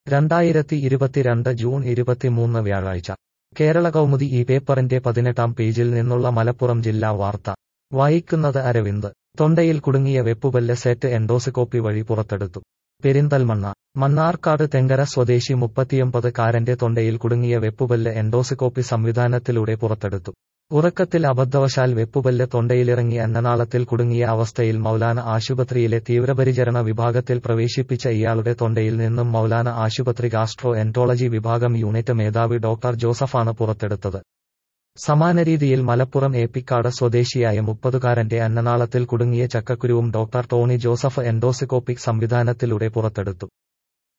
രണ്ടായിരത്തി ഇരുപത്തിരണ്ട് ജൂൺ ഇരുപത്തിമൂന്ന് വ്യാഴാഴ്ച കേരള കൗമുദി ഈ പേപ്പറിന്റെ പതിനെട്ടാം പേജിൽ നിന്നുള്ള മലപ്പുറം ജില്ലാ വാർത്ത വായിക്കുന്നത് അരവിന്ദ് തൊണ്ടയിൽ കുടുങ്ങിയ വെപ്പുപല്ല് സെറ്റ് എൻഡോസ്കോപ്പി വഴി പുറത്തെടുത്തു പെരിന്തൽമണ്ണ മണ്ണാർക്കാട് തെങ്കര സ്വദേശി മുപ്പത്തിയൊമ്പത് കാരന്റെ തൊണ്ടയിൽ കുടുങ്ങിയ വെപ്പുപല്ല് എൻഡോസ്കോപ്പി സംവിധാനത്തിലൂടെ പുറത്തെടുത്തു ഉറക്കത്തിൽ അബദ്ധവശാൽ വെപ്പുപല്ല് തൊണ്ടയിലിറങ്ങി അന്നനാളത്തിൽ കുടുങ്ങിയ അവസ്ഥയിൽ മൗലാന ആശുപത്രിയിലെ തീവ്രപരിചരണ വിഭാഗത്തിൽ പ്രവേശിപ്പിച്ച ഇയാളുടെ തൊണ്ടയിൽ നിന്നും മൗലാന ആശുപത്രി ഗാസ്ട്രോ എൻട്രോളജി വിഭാഗം യൂണിറ്റ് മേധാവി ഡോക്ടർ ജോസഫാണ് പുറത്തെടുത്തത് സമാന രീതിയിൽ മലപ്പുറം ഏപ്പിക്കാട് സ്വദേശിയായ മുപ്പതുകാരന്റെ അന്നനാളത്തിൽ കുടുങ്ങിയ ചക്കക്കുരുവും ഡോക്ടർ ടോണി ജോസഫ് എൻഡോസ്കോപ്പിക് സംവിധാനത്തിലൂടെ പുറത്തെടുത്തു